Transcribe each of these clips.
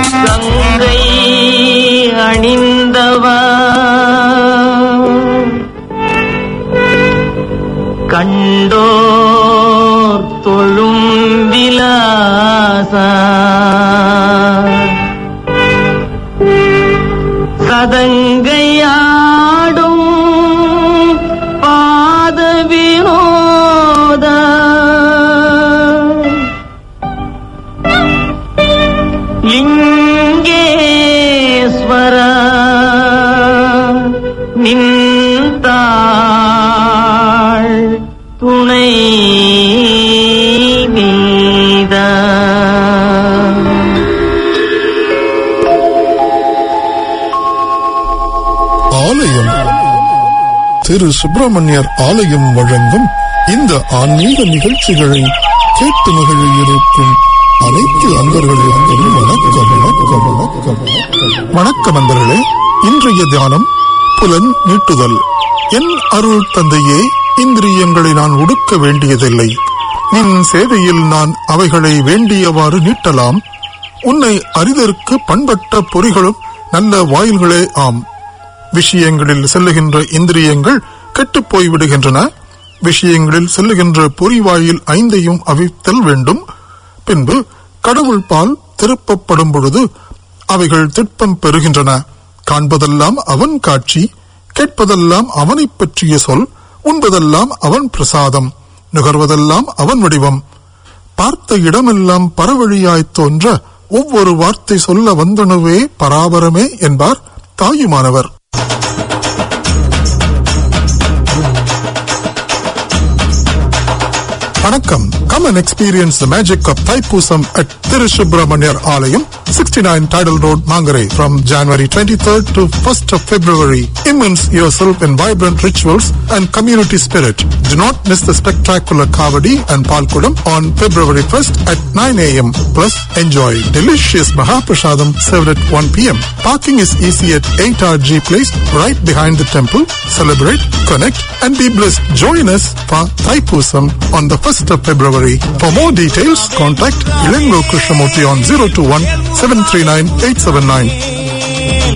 கங்கை அணிந்தவா கண்டோர் தொழும் விலாசா சதங்கையாடும் பாத வினோத லிங்கேஸ்வர நின்றாள் துணை நீதா ஆலயம் திரு சுப்பிரமணியர் ஆலயம் வழங்கும் இந்த ஆன்மீக நிகழ்ச்சிகளை கேட்டு மகிழ இருக்கும் அனைத்து அன்பர்களுக்கும் வணக்கம் வணக்கம் வணக்கம் வணக்கம். வணக்கம் அன்பர்களே இன்றைய தியானம் புலன் நீட்டுதல் என் அருள் தந்தையே இந்திரியங்களை நான் ஒடுக்க வேண்டியதில்லை நின் சேவையில் நான் அவைகளை வேண்டியவாறு நீட்டலாம் உன்னை அறிதற்கு பண்பட்ட பொறிகளும் நல்ல வாயில்களே ஆம் விஷயங்களில் செல்லுகின்ற இந்திரியங்கள் கெட்டுப் போய்விடுகின்றன விஷயங்களில் செல்லுகின்ற பொறிவாயில் ஐந்தையும் அவித்தல் வேண்டும் பின்பு கடவுள் பால் திருப்பப்படும் பொழுது அவைகள் திட்பம் பெறுகின்றன காண்பதெல்லாம் அவன் காட்சி கேட்பதெல்லாம் அவனைப் பற்றிய சொல் உண்பதெல்லாம் அவன் பிரசாதம் நுகர்வதெல்லாம் அவன் வடிவம் பார்த்த இடமெல்லாம் பரவழியாய்த் தோன்ற ஒவ்வொரு வார்த்தை சொல்ல வந்தனுவே பராபரமே என்பார் தாயுமானவர் வணக்கம் come and experience the magic of Thaipusam at Thirusubramaniar Alayam 69 Tidal Road, Mangare from January 23rd to 1st of February. Immerse yourself in vibrant rituals and community spirit. Do not miss the spectacular Kavadi and Palkudam on February 1st at 9 a.m. Plus, enjoy delicious Mahaprasadam served at 1 p.m. Parking is easy at 8RG Place, right behind the temple. Celebrate, connect, and be blessed. Join us for Thaipusam on the 1st of February. For more details, contact Ilango Krishnamurti on 021 739 879.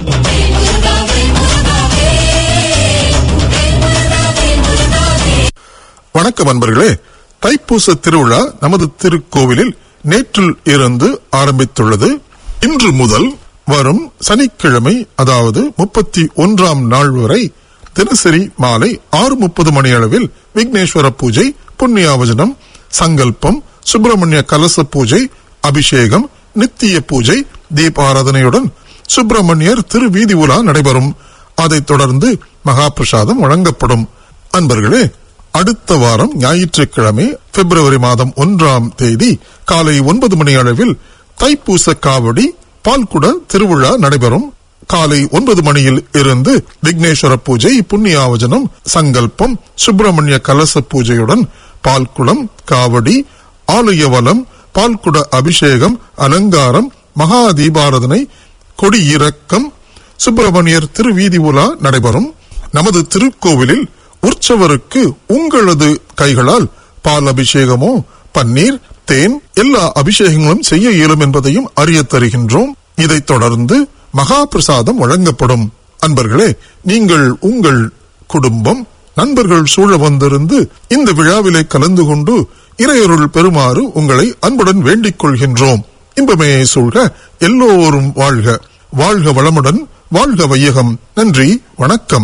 வணக்கம் அன்பர்களே தைப்பூச திருவிழா நமது திருக்கோவிலில் நேற்றில் இருந்து ஆரம்பித்துள்ளது இன்று முதல் வரும் சனிக்கிழமை அதாவது முப்பத்தி ஒன்றாம் நாள் வரை தினசரி மாலை ஆறு முப்பது மணி அளவில் விக்னேஸ்வர பூஜை புண்ணியாவஜனம் சங்கல்பம் சுப்பிரமணிய கலச பூஜை அபிஷேகம் நித்திய பூஜை தீபாராதனையுடன் சுப்பிரமணியர் திருவீதி உலா நடைபெறும் அதைத் தொடர்ந்து மகா பிரசாதம் வழங்கப்படும் அன்பர்களே அடுத்த வாரம் ஞாயிற்றுக்கிழமை பிப்ரவரி மாதம் ஒன்றாம் தேதி காலை ஒன்பது மணி அளவில் தைப்பூச காவடி பால்குட திருவிழா நடைபெறும் காலை ஒன்பது மணியில் இருந்து விக்னேஸ்வர பூஜை புண்ணியாவஜனம் சங்கல்பம் சுப்பிரமணிய கலச பூஜையுடன் பால்குடம் காவடி ஆலய வலம் பால்குட அபிஷேகம் அலங்காரம் மகா தீபாராதனை கொடியிறக்கம் சுப்பிரமணியர் திருவீதி உலா நடைபெறும் நமது திருக்கோவிலில் உற்சவருக்கு உங்களது கைகளால் பால் அபிஷேகமோ பன்னீர் தேன் எல்லா அபிஷேகங்களும் செய்ய இயலும் என்பதையும் அறிய தருகின்றோம் இதைத் தொடர்ந்து மகா பிரசாதம் வழங்கப்படும் அன்பர்களே நீங்கள் உங்கள் குடும்பம் நண்பர்கள் சூழ வந்திருந்து இந்த விழாவிலே கலந்து கொண்டு இறையருள் பெறுமாறு உங்களை அன்புடன் வேண்டிக் கொள்கின்றோம் இன்பமே சூழ்க எல்லோரும் வாழ்க வாழ்க வளமுடன் வாழ்க வையகம் நன்றி வணக்கம்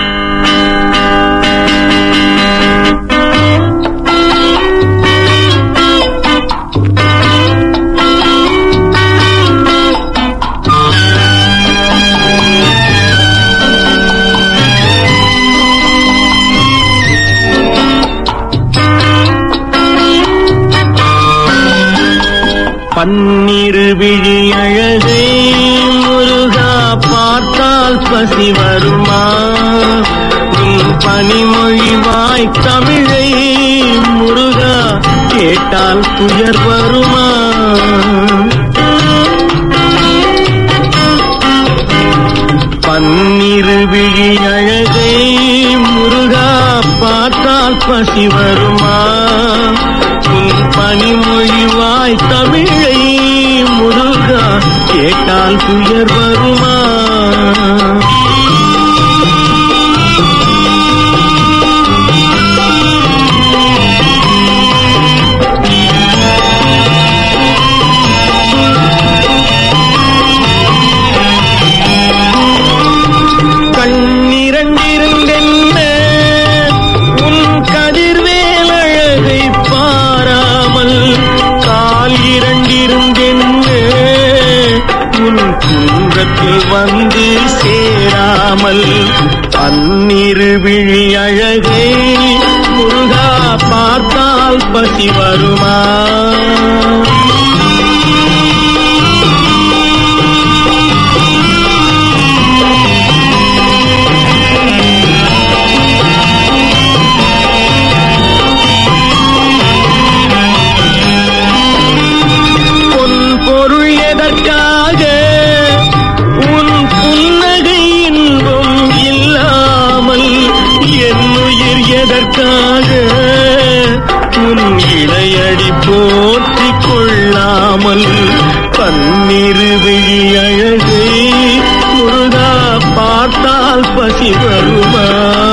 பன்னிரு விழி அழகே முருகா பார்த்தால் பசி வருமா உன் பனிமொழிவாய் தமிழை முருகா கேட்டால் துயர் வருமா பன்னிரு விழி அழகே முருகா பார்த்தால் பசி வருமா உன் பனிமொழிவாய் தமிழை முருகா கேட்டால் துயர் வருமா கண்ணிரண்டிருந்தென்ன உன் கதிர்வேல் அழகை பாராமல் கால் இரண்டிருந்தென்ன உன் குன்றத்தில் வந்து சேராமல் பன்னிரு விழி அழகை முருகா பார்த்தால் பசி வருமா பொன் பொருள் எதற்காக உன் புன்னகை இன்பம் இல்லாமல் என்னுயிர் எதற்காக உன் இளையடி போற்றிக் கொள்ளாமல் பன்னிரு விழி அழகை முருகா பார்த்தால் பசி வருமா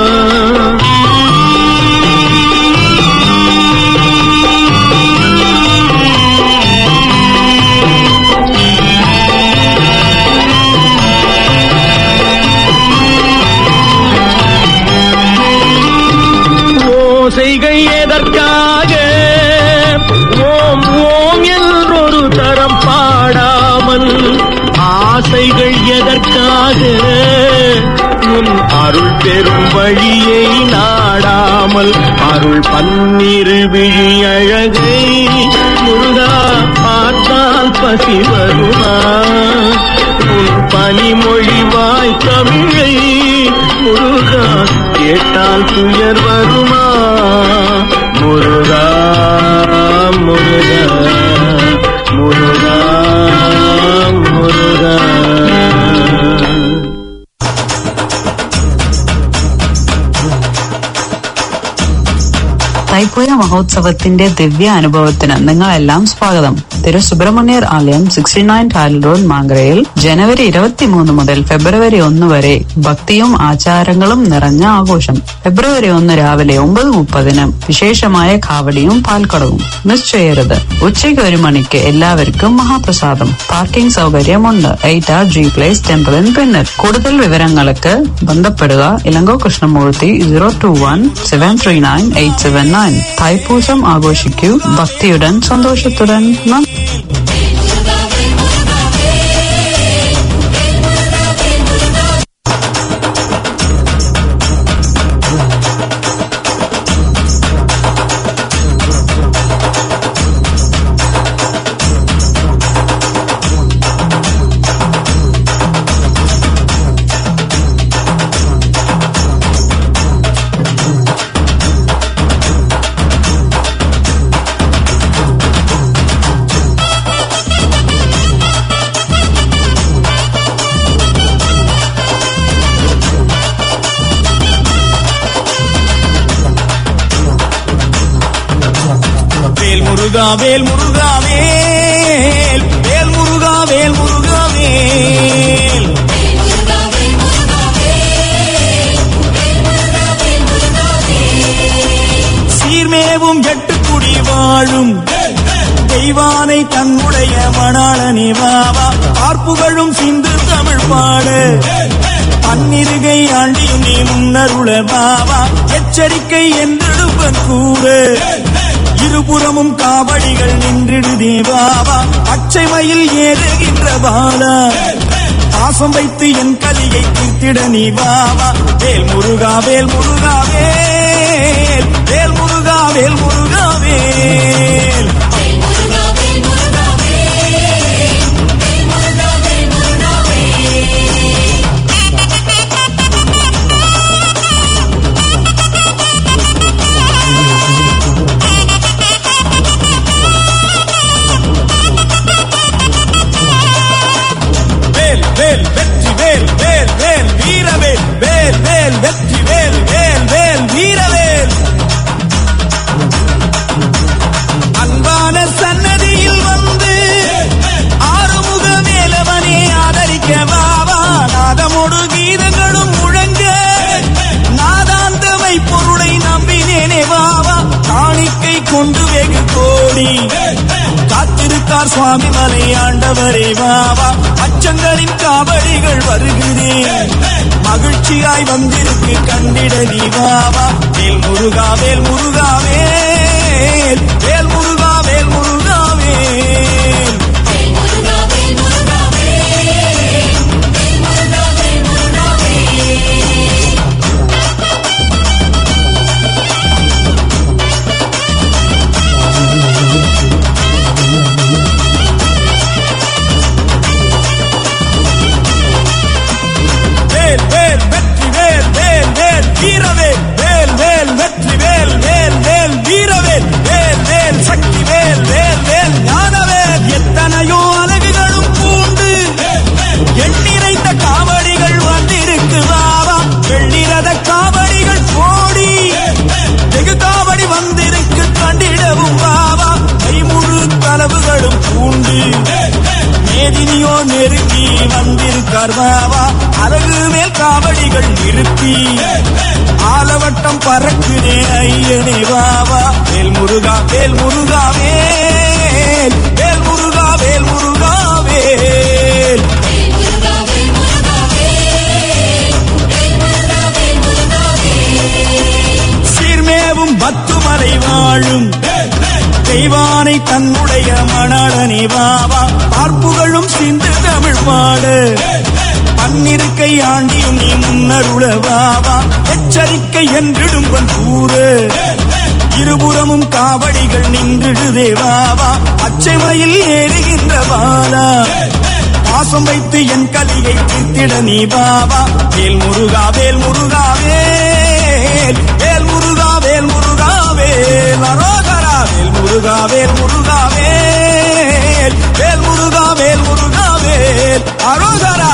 ஓசைகள் எதற்காக ஓம் ஓம் என்றொரு தரம் பாடாமல் ஆசைகள் எதற்காக உன் அருள் பெறும் வழியை நாடாமல் அருள் பன்னிரு விழி அழகை முருகா பார்த்தால் பசி வருமா உன் பனிமொழிவாய் தமிழை முருகா கேட்டால் துயர் வருமா முருகா முருகா முருகா முருகா തൈപ്പൂയ മഹോത്സവത്തിന്റെ ദിവ്യ അനുഭവത്തിന് നിങ്ങളെല്ലാം സ്വാഗതം Thiru Subramaniar Alayam sixty nine Tidal road മാങ്കരയിൽ ജനുവരി ഇരുപത്തിമൂന്ന് മുതൽ ഫെബ്രുവരി ഒന്ന് വരെ ഭക്തിയും ആചാരങ്ങളും നിറഞ്ഞ ആഘോഷം ഫെബ്രുവരി ഒന്ന് രാവിലെ ഒമ്പത് മുപ്പതിന് വിശേഷമായ കാവടിയും പാൽക്കടവും മിസ് ചെയ്യരുത് ഉച്ചയ്ക്ക് ഒരു മണിക്ക് എല്ലാവർക്കും മഹാപ്രസാദം പാർക്കിംഗ് സൗകര്യമുണ്ട് eight R G place temple in Pinner കൂടുതൽ വിവരങ്ങൾക്ക് ബന്ധപ്പെടുക Ilango Krishnamoorthy zero two one seven three nine eight seven nine Thaipusam ആഘോഷിക്കൂ ഭക്തിയുടൻ സന്തോഷത്തുടൻ നന്ദി வேல் முருகா வேல் முருகா வேல் வேல் முருகா வேல் முருகா வேல் சீர்மேவும் எட்டுக்குடி வாழும் தெய்வானை தன்னுடைய மணாளனி வாவா பார்ப்புகழும் சிந்து தமிழ் பாடு பன்னிருகை ஆண்டியும் நீ முன்னருள பாவா எச்சரிக்கை என்றெடுப்பன் கூறு இருபுறமும் காவடிகள் நின்றிடு தேவாவா பச்சை மயில் ஏறுகின்ற பாலா பாசம் வைத்து என் கலியை தீர்த்திட நீ வாவா வேல் முருகா வேல் முருகா வேல் வேல் முருகா வேல் முருகா வேல் வேல் வேல் வெற்றி வேல் வேல் வேல் வீரவேல் வேல் வேல் வெற்றி வேல் வேல் வேல் வீரவேல் அன்பான சன்னதியில் வந்து ஆறுமுக வேலவா நாதமோடு கீதங்களும் முழங்க நாதாந்தமை பொருளை நம்பினேனே வாவா காணிக்கை கொண்டு வெகு கோடி காத்திருக்கார் சுவாமி மலை ஆண்டவரே வாவா அச்சங்களின் காவடிகள் வருகிறேன் மகிழ்ச்சியாய் வந்திருக்கு கண்டிட நீ வாவா வேல் முருகா வேல் முருகா வேல் வேல் முருகா வேல் முருகா வேல் வேல் வேல் வெற்றி வேல் வேல் வேல் வீரவேல் வேல் வேல் வெற்றி வேல் வேல் வேல் வீரவேல் வேல் வேல் சக்தி வேல் வேல் வேல் ஞானவேல் எத்தனையோ அழகுகளும் பூண்டு எண்ணிறைந்த காவடிகள் வந்திருக்கு வாவா வெள்ளிரத காவடிகள் கோடி வெகு காவடி வந்திருக்கு கண்டிடவும் வாவா கைமுழு கலவுகளும் பூண்டு மேதினியோ நெருங்கி வந்திருக்கார் வாவா அழகு மேல் காவடிகள் நிறுத்தி ஆலவட்டம் பறக்குதே ஐயனே வாவா வேல் முருகா வேல் முருகா வேல் வேல் முருகா வேல் முருகா வேல் சீர்மேவும் பத்துமலை வாழும் தெய்வானை தன்னுடைய மணாளனே வாவா பார்ப்புகளும் சிந்து தமிழ் பாடு பன்னிருக்கை ஆண்டியும் நீ முன்னருள வாவா எச்சரிக்கை என்றிடும் பன் கூறு இருபுறமும் காவடிகள் நின்றிடுதே வாவா அச்சைமையில் ஏறுகின்ற வாலா பாசம் வைத்து என் கலியை தீர்த்திட நீ பாபா வேல் முருகா வேல் முருகா வேல் வேல் முருகா வேல் முருகா வேல் அரோகரா வேல் முருகா வேல் முருகா வேல் வேல் முருகா வேல் முருகா வேல் அரோகரா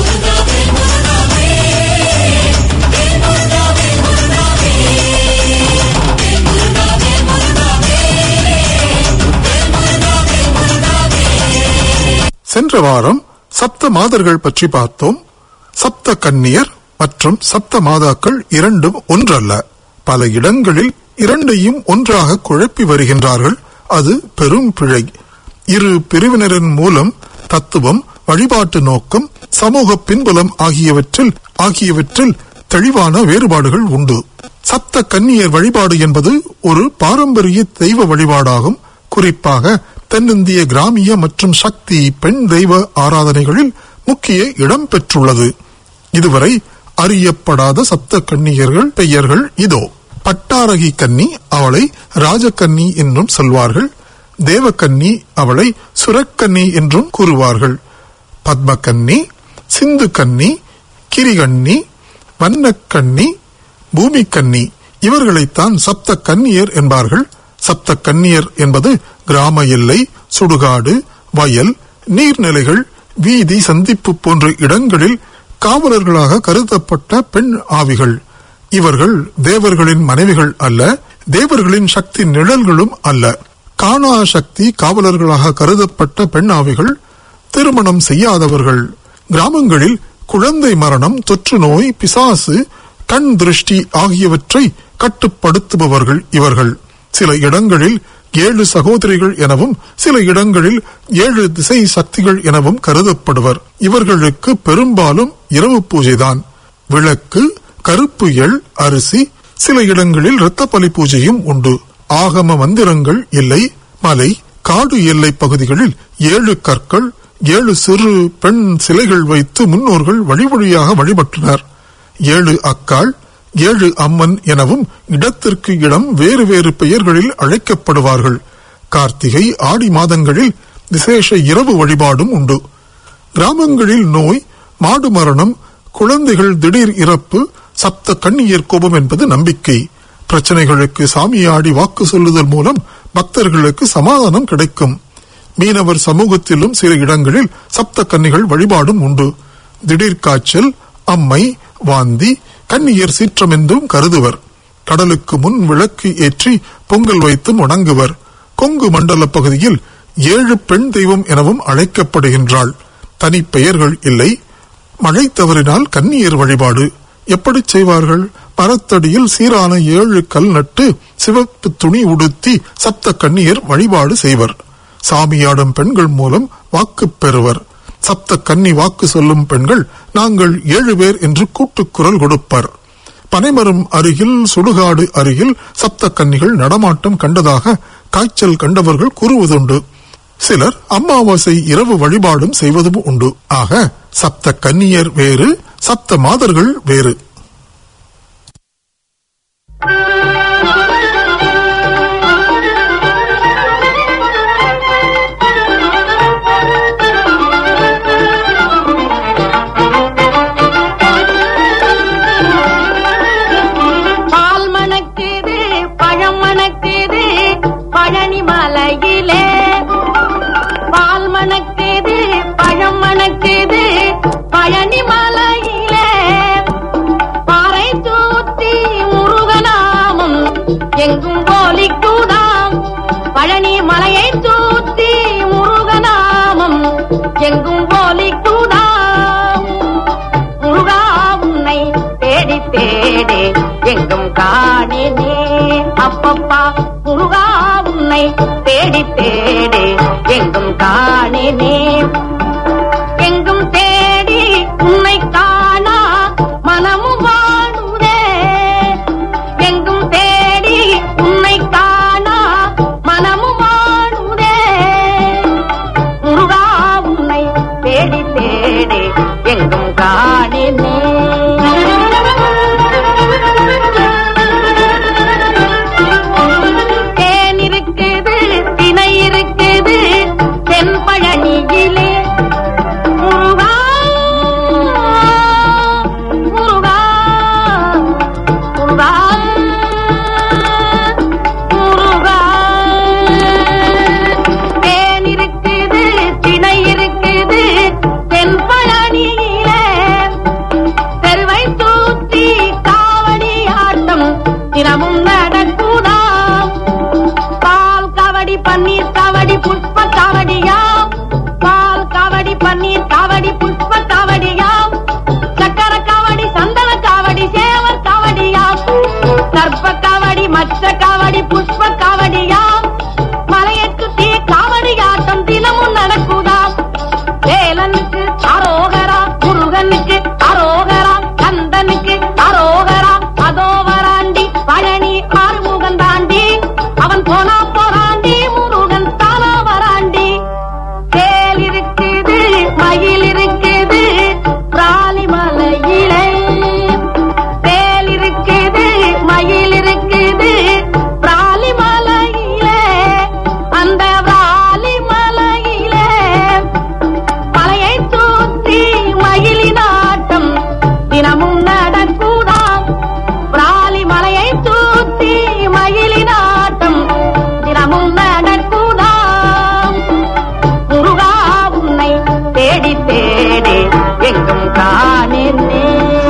சென்ற வாரம் சப்த மாதர்கள் பற்றி பார்த்தோம் சப்த கன்னியர் மற்றும் சப்த மாதாக்கள் இரண்டும் ஒன்றல்ல பல இடங்களில் இரண்டையும் ஒன்றாக குழப்பி வருகின்றார்கள் அது பெரும் பிழை இரு பிரிவினரின் மூலம் தத்துவம் வழிபாட்டு நோக்கம் சமூக பின்புலம் ஆகியவற்றில் ஆகியவற்றில் தெளிவான வேறுபாடுகள் உண்டு சப்த கன்னியர் வழிபாடு என்பது ஒரு பாரம்பரிய தெய்வ வழிபாடாகும் குறிப்பாக தென்னிந்திய கிராமிய மற்றும் சக்தி பெண் தெய்வ ஆராதனைகளில் முக்கிய இடம் பெற்றுள்ளது இதுவரை அறியப்படாத சப்த கன்னியர்கள் பெயர்கள் இதோ பட்டாரகி கன்னி அவளை ராஜகன்னி என்றும் சொல்வார்கள் தேவகன்னி அவளை சுரக்கன்னி என்றும் கூறுவார்கள் பத்மகன்னி சிந்து கன்னி கிரிகன்னி வண்ணக்கன்னி பூமிக்கன்னி இவர்களைத்தான் சப்த கன்னியர் என்பார்கள் சப்த கன்னியர் என்பது கிராம எல்லை சுடுகாடு வயல் நீர்நிலைகள் வீதி சந்திப்பு போன்ற இடங்களில் காவலர்களாக கருதப்பட்ட பெண் ஆவிகள் இவர்கள் தேவர்களின் மனைவிகள் அல்ல தேவர்களின் சக்தி நிழல்களும் அல்ல காணா சக்தி காவலர்களாக கருதப்பட்ட பெண் ஆவிகள் திருமணம் செய்யாதவர்கள் கிராமங்களில் குழந்தை மரணம் தொற்று நோய் பிசாசு கண் திருஷ்டி ஆகியவற்றை கட்டுப்படுத்துபவர்கள் இவர்கள் சில இடங்களில் ஏழு சகோதரிகள் எனவும் சில இடங்களில் ஏழு திசை சக்திகள் எனவும் கருதப்படுவர் இவர்களுக்கு பெரும்பாலும் இரவு பூஜைதான் விளக்கு கருப்பு எள் அரிசி சில இடங்களில் இரத்த பலி பூஜையும் உண்டு ஆகம மந்திரங்கள் இல்லை மலை காடு எல்லை பகுதிகளில் ஏழு கற்கள் ஏழு சிறு பெண் சிலைகள் வைத்து முன்னோர்கள் வழி வழியாக வழிபட்டனர் ஏழு அக்காள் ஏழு அம்மன் எனவும் இடத்திற்கு இடம் வேறு வேறு பெயர்களில் அழைக்கப்படுவார்கள் கார்த்திகை ஆடி மாதங்களில் விசேஷ இரவு வழிபாடும் உண்டு கிராமங்களில் நோய் மாடு மரணம் குழந்தைகள் திடீர் இறப்பு சப்த கண்ணியர் கோபம் என்பது நம்பிக்கை பிரச்சனைகளுக்கு சாமியாடி வாக்கு சொல்லுதல் மூலம் பக்தர்களுக்கு சமாதானம் கிடைக்கும் மீனவர் சமூகத்திலும் சில இடங்களில் சப்த கன்னிகள் வழிபாடும் உண்டு திடீர் காய்ச்சல் அம்மை வாந்தி கன்னியர் சீற்றம் என்றும் கருதுவர் கடலுக்கு முன் விளக்கு ஏற்றி பொங்கல் வைத்தும் வணங்குவர் கொங்கு மண்டல பகுதியில் ஏழு பெண் தெய்வம் எனவும் அழைக்கப்படுகின்றாள் தனி பெயர்கள் இல்லை மழை தவறினால் கன்னியர் வழிபாடு எப்படி செய்வார்கள் மரத்தடியில் சீரான ஏழு கல் நட்டு சிவப்பு துணி உடுத்தி சப்த கன்னியர் வழிபாடு செய்வர் சாமியாடும் பெண்கள் மூலம் வாக்கு பெறுவர் சப்த கன்னி வாக்கு சொல்லும் பெண்கள் நாங்கள் ஏழு பேர் என்று கூட்டுக்குரல் கொடுப்பர் பனைமரம் அருகில் சுடுகாடு அருகில் சப்த கன்னிகள் நடமாட்டம் கண்டதாக காய்ச்சல் கண்டவர்கள் கூறுவதுண்டு சிலர் அமாவாசை இரவு வழிபாடும் செய்வதும் உண்டு ஆக சப்த கன்னியர் வேறு சப்த மாதர்கள் வேறு பால் மணக்குது பழம் மணக்குது பழனி மலையிலே பால் மணக்குது பழம் மணக்குது பழனி மலையிலே பாறை தூத்தி முருகநாமம் எங்கும் போலிக்குதாம் பழனி மலையை தூத்தி முருகநாமம் எங்கும் போலிக்குதாம் முருகா உன்னை தேடி தேடி எங்கும் காணினே அப்பப்பா முருகா உன்னை தேடி தேடி எங்கும் காணினே எங்கும் தேடி உன்னை காணா மனமும் வாடுதே எங்கும் தேடி உன்னை காணா மனமும் வாடுதே முருகா உன்னை தேடி தேடி எங்கும் காணினே தேன் இருக்குது திணை இருக்குது தென்பழனியிலே முருகா முருகா முருகா முருகா தேன் இருக்குது திணை இருக்குது தென்பழனியிலே தெருவை தூத்தி காவடி ஆட்டம் தினமும் நடக்குதாம் பால் கவடி பன்னீர் கவடி புஷ்ப கவடியாம் பால் கவடி பன்னீர் கவடி புஷ்ப கவடியாம் சக்கர கவடி சந்தன கவடி சேவர் கவடியாம் சர்ப்ப கவடி மற்ற கவடி புஷ்ப கவடியாம் மலையெட்டு தீ காவடியாட்டம் தினமும் நடக்குதாம் வேலனுக்கு அரோகரா முருகனுக்கு அரோகரா கந்தனுக்கு அரோகரா அதோ வராண்டி பழனி ஆறுமுகன் தாண்டி அவன் போனா போராண்டி முருகன் தானா வராண்டி வேல் இருக்குது மயில் இருக்குது பிராலி மலையிலே வேல் இருக்குது மயில் இருக்குது பிராலி மலையிலே அந்த பிராலி மலையிலே மலையை தூத்தி மயிலினாட்டம் தினமும் நடக்குதாம் பிராலி மலையை தூத்தி மயிலினாட்டம் தினமும் நடக்குதாம் முருகா உன்னை தேடி தேடி எங்கும் காணினே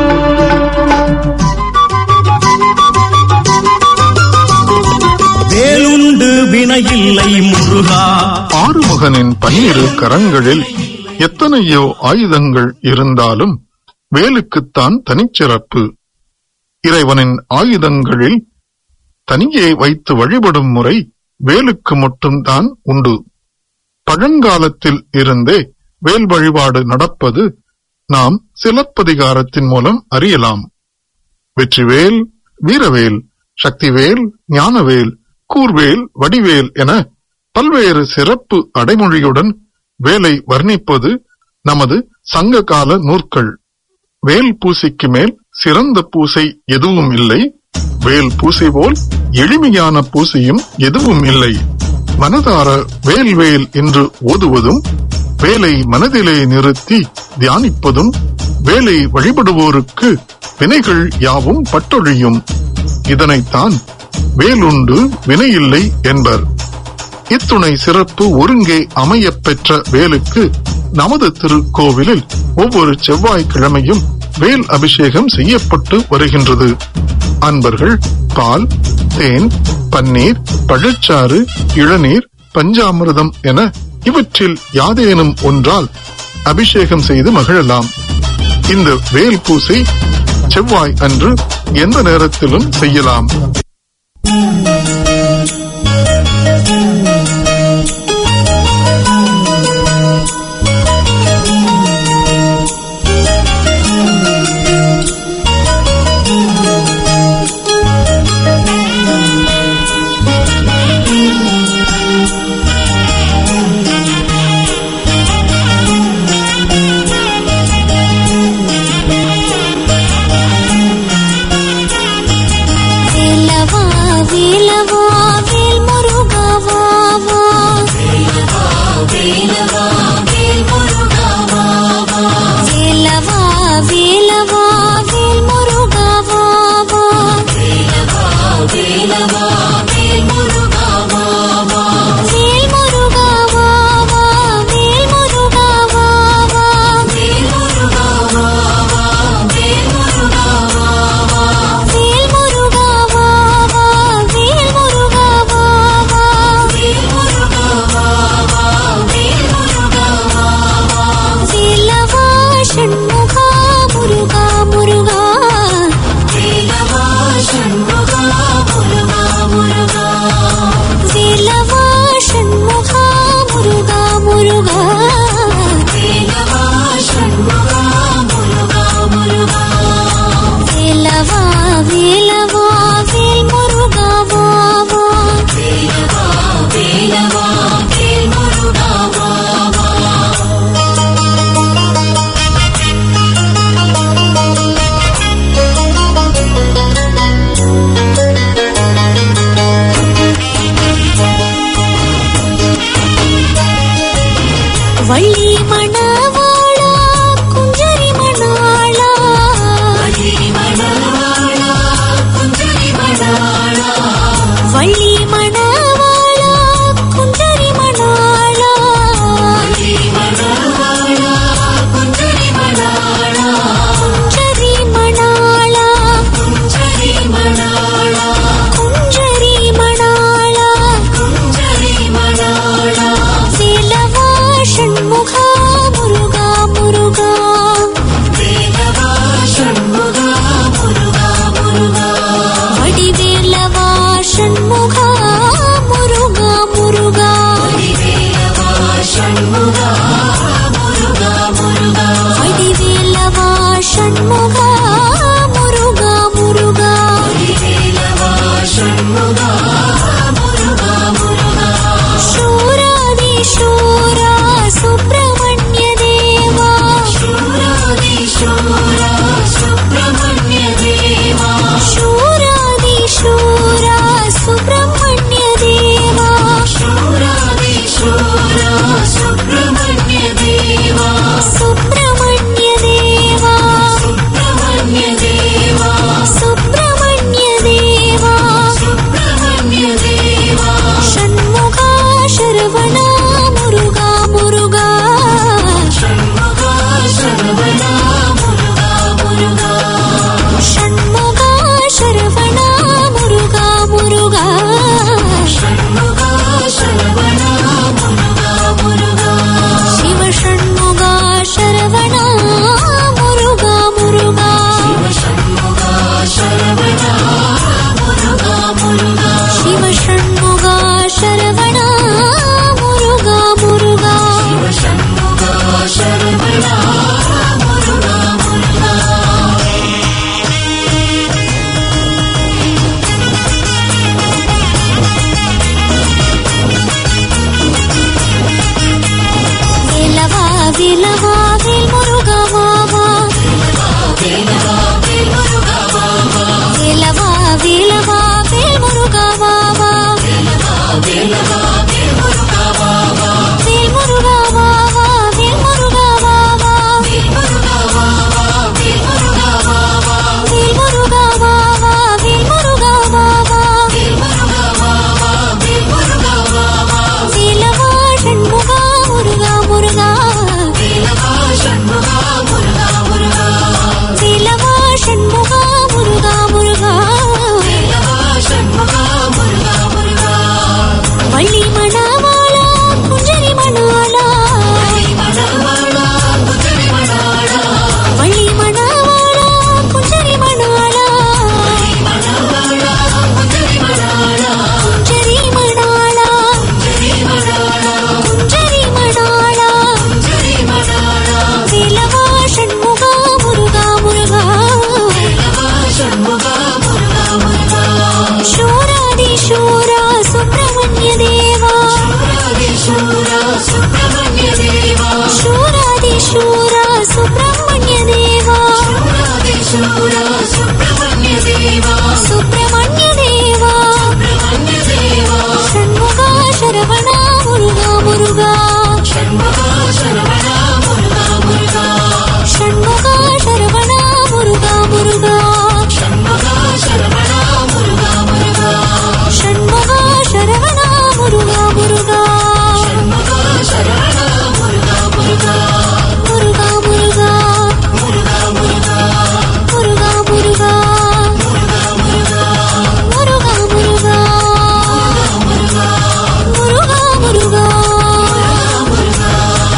வேலுண்டு வினையில்லை முருகா ஆறுமுகனின் பன்னிரு கரங்களில் எத்தனையோ ஆயுதங்கள் இருந்தாலும் வேலுக்குத்தான் தனிச்சிறப்பு இறைவனின் ஆயுதங்களில் தனியே வைத்து வழிபடும் முறை வேலுக்கு மட்டும்தான் உண்டு பழங்காலத்தில் இருந்தே வேல் வழிபாடு நடப்பது நாம் சிலப்பதிகாரத்தின் மூலம் அறியலாம் வெற்றிவேல் வீரவேல் சக்திவேல் ஞானவேல் கூர்வேல் வடிவேல் என பல்வேறு சிறப்பு அடைமொழியுடன் வேலை வர்ணிப்பது நமது சங்க கால நூற்கள் வேல் பூசைக்கு மேல் சிறந்த பூசை எதுவும் இல்லை வேல் பூசை போல் எளிமையான பூசையும் எதுவும் இல்லை மனதார வேல் வேல் என்று ஓதுவதும் வேலை மனதிலே நிறுத்தி தியானிப்பதும் வேலை வழிபடுவோருக்கு வினைகள் யாவும் பட்டொழியும் இதனைத்தான் வேலுண்டு வினையில்லை என்பர் இத்துணை சிறப்பு ஒருங்கே அமையப் பெற்ற வேலுக்கு நமது திருக்கோவிலில் ஒவ்வொரு செவ்வாய்க்கிழமையும் வேல் அபிஷேகம் செய்யப்பட்டு வருகின்றது அன்பர்கள் பால் தேன் பன்னீர் பழச்சாறு இளநீர் பஞ்சாமிர்தம் என இவற்றில் யாதேனும் ஒன்றால் அபிஷேகம் செய்து மகிழலாம் இந்த வேல் பூசை செவ்வாய் அன்று எந்த நேரத்திலும் செய்யலாம் வேலவா வேலவா வேல் முருகா வா வா வேலவா வேல் முருகா வா வா வேலவா வேலவா வேல் முருகா வா வா வேலவா வேலவா வேல் முருகா வா வா வேல் முருகா வா வா வேல் முருகா வா வா வேல் முருகா வா வா வேல் முருகா வா வா வேல் முருகா வா வா வேல் முருகா வா வா வேல் முருகா வா வா வேல் முருகா வா வா வேலவா சண்முகா முருகா முருகா வேலவா சண்முகா முருகா முருகா வேலவா சண்முகா முருகா முருகா வேலவா சண்முகா முருகா முருகா வேலவா வேலவா வேல் முருகா வா வா வேலவா வேலவா வேல் முருகா வா வா வள்ளி மணவாளா குஞ்சரி மணாளா வள்ளி மணவாளா குஞ்சரி மணாளா வள்ளி மணவாளா குஞ்சரி மணாளா வள்ளி மணவாளா குஞ்சரி மணாளா குஞ்சரி மணாளா குஞ்சரி மணாளா குஞ்சரி மணாளா குஞ்சரி மணாளா வேலவா சண்முகா முருகா முருகா வேலவா சண்முகா முருகா முருகா வடிவேலவா சண்முகா முருகா முருகா வடிவேலவா சண்முகா முருகா முருகா வடிவேலவா சண்முகா முருகா முருகா வடிவேலவா சண்முகா முருகா முருகா शूरादि शूरा सुब्रह्मण्य देवा शूरादि शूरा सुब्रह्मण्य देवा शूरादि शूरा सुब्रह्मण्य देवा शूरादि शूरा सुब्रह्मण्य देवा सुब्रह्मण्य देवा சூரா சுப்பிரமணிய தேவா சுப்பிரமணிய தேவா சுப்பிரமணிய தேவா சண்முகா சரவணா முருகா முருகா சண்முகா சரவணா முருகா முருகா சண்முகா சரவணா முருகா முருகா சண்முகா சரவணா முருகா முருகா சண்முகா சரவணா முருகா முருகா சண்முகா சரவணா முருகா முருகா முருகா முருகா முருகா முருகா முருகா முருகா முருகா முருகா முருகா முருகா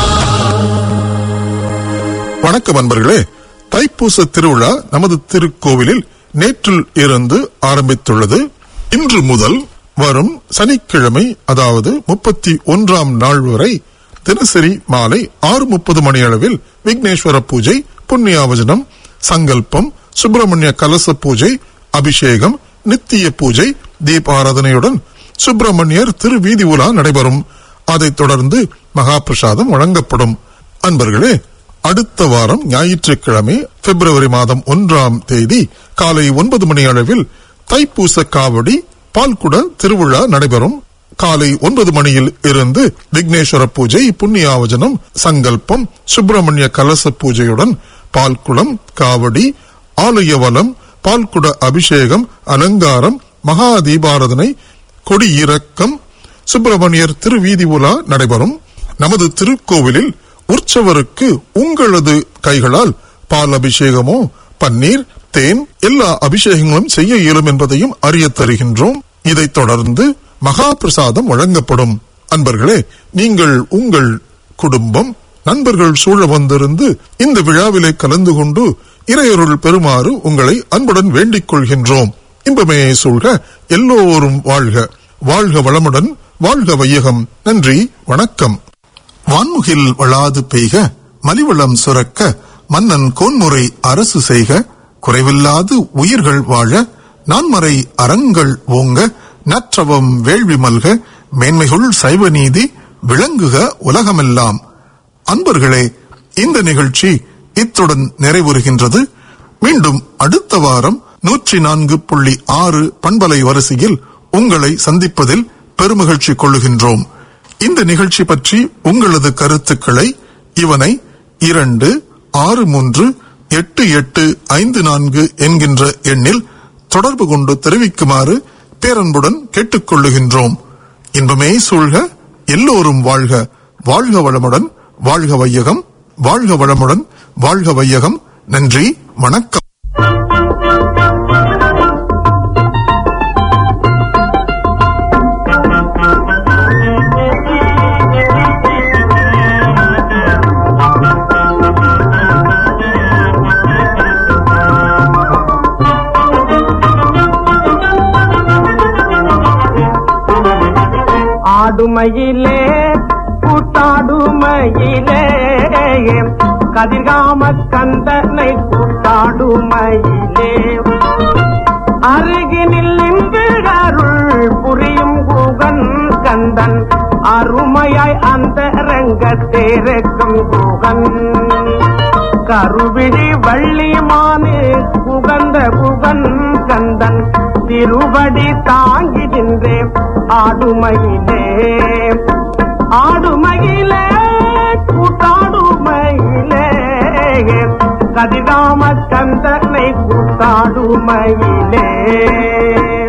வணக்கம் அன்பர்களே தைப்பூச திருவிழா நமது திருக்கோவிலில் நேற்றில் இருந்து ஆரம்பித்துள்ளது இன்று முதல் வரும் சனிக்கிழமை அதாவது முப்பத்தி ஒன்றாம் நாள் வரை தினசரி மாலை ஆறு முப்பது மணி அளவில் விக்னேஸ்வர பூஜை புண்ணியாவஜனம் சங்கல்பம் சுப்பிரமணிய கலச பூஜை அபிஷேகம் நித்திய பூஜை தீபாராதனையுடன் சுப்பிரமணியர் திருவீதி உலா நடைபெறும் அதைத் தொடர்ந்து மகா பிரசாதம் வழங்கப்படும் அன்பர்களே அடுத்த வாரம் ஞாயிற்றுக்கிழமை பிப்ரவரி மாதம் ஒன்றாம் தேதி காலை ஒன்பது மணி அளவில் தைப்பூச காவடி பால்குட திருவிழா நடைபெறும் காலை ஒன்பது மணியில் இருந்து விக்னேஸ்வர பூஜை புண்ணியாவஜனம் சங்கல்பம் சுப்பிரமணிய கலச பூஜையுடன் பால்குடம் காவடி ஆலய வலம் பால்குட அபிஷேகம் அலங்காரம் மகா தீபாராதனை கொடியிறக்கம் சுப்பிரமணியர் திருவீதி உலா நடைபெறும் நமது திருக்கோவிலில் உற்சவருக்கு உங்களது கைகளால் பால் அபிஷேகமோ பன்னீர் தேன் எல்லா அபிஷேகங்களும் செய்ய இயலும் என்பதையும் அறிய தருகின்றோம் இதைத் தொடர்ந்து மகா பிரசாதம் வழங்கப்படும் அன்பர்களே நீங்கள் உங்கள் குடும்பம் நண்பர்கள் சூழ வந்திருந்து இந்த விழாவிலே கலந்து கொண்டு இறையருள் பெறுமாறு உங்களை அன்புடன் வேண்டிக் கொள்கின்றோம் இன்பமே சூழ்க எல்லோரும் வாழ்க வாழ்க வளமுடன் வாழ்க வையகம் நன்றி வணக்கம் வான்முகில் வளாது பெய்க மலிவளம் சுரக்க மன்னன் கோன்முறை அரசு செய்க குறைவில்லாது உயிர்கள் வாழ நான்மறை அறங்கள் ஓங்க நற்றவம் வேள்வி மல்க மேன்மைகுள் சைவ நீதி விளங்குக உலகமெல்லாம் அன்பர்களே இந்த நிகழ்ச்சி இத்துடன் நிறைவுறுகின்றது மீண்டும் அடுத்த வாரம் நூற்றி நான்கு புள்ளி ஆறு பண்பலை வரிசையில் உங்களை சந்திப்பதில் பெருமகிழ்ச்சி கொள்ளுகின்றோம் இந்த நிகழ்ச்சி பற்றி உங்களது கருத்துக்களை இவனை இரண்டு ஆறு மூன்று எட்டு எட்டு ஐந்து நான்கு என்கின்ற எண்ணில் தொடர்பு கொண்டு தெரிவிக்குமாறு பேரன்புடன் கேட்டுக்கொள்ளுகின்றோம் இன்பமே சூழ்க எல்லோரும் வாழ்க வாழ்க வளமுடன் வாழ்க வையகம் வாழ்க வளமுடன் வாழ்க வையகம் நன்றி வணக்கம் ஆடுமையிலே கூட்டாடுமையிலே கதிர்காம கந்தனை கூட்டாடுமையிலே அருகினில் நின்று அருள் புரியும் குகன் கந்தன் அருமையாய் அந்த ரங்கத்தேரக்கும் குகன் கருவிழி வள்ளிமானு புகந்த புகன் கந்தன் திருவடி தாங்கி நின்றே ஆடுமையிலே ஆடுமையிலே கூட்டாடுமையிலே கதிராம கந்தனை கூட்டாடுமையிலே